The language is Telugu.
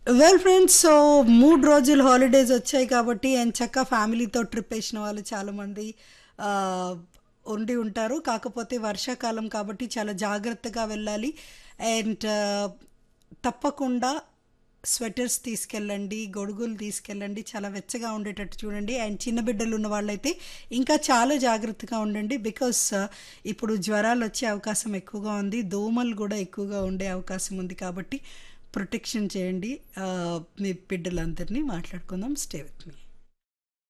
వెల్ ఫ్రెండ్స్ సో మూడు రోజులు హాలిడేస్ వచ్చాయి కాబట్టి ఎంచక్క ఫ్యామిలీతో ట్రిప్ వేసిన వాళ్ళు చాలామంది ఆ, ఉండి ఉంటారు కాకపోతే వర్షాకాలం కాబట్టి చాలా జాగ్రత్తగా వెళ్ళాలి అండ్ తప్పకుండా స్వెటర్స్ తీసుకెళ్ళండి గొడుగులు తీసుకెళ్ళండి చాలా వెచ్చగా ఉండేటట్టు చూడండి అండ్ చిన్న బిడ్డలు ఉన్న వాళ్ళైతే ఇంకా చాలా జాగ్రత్తగా ఉండండి బికాస్ ఇప్పుడు జ్వరాలు వచ్చే అవకాశం ఎక్కువగా ఉంది దోమలు కూడా ఎక్కువగా ఉండే అవకాశం ఉంది కాబట్టి ప్రొటెక్షన్ చేయండి ఆ, మీ బిడ్డలందరినీ మాట్లాడుకుందాం స్టే విత్ మీ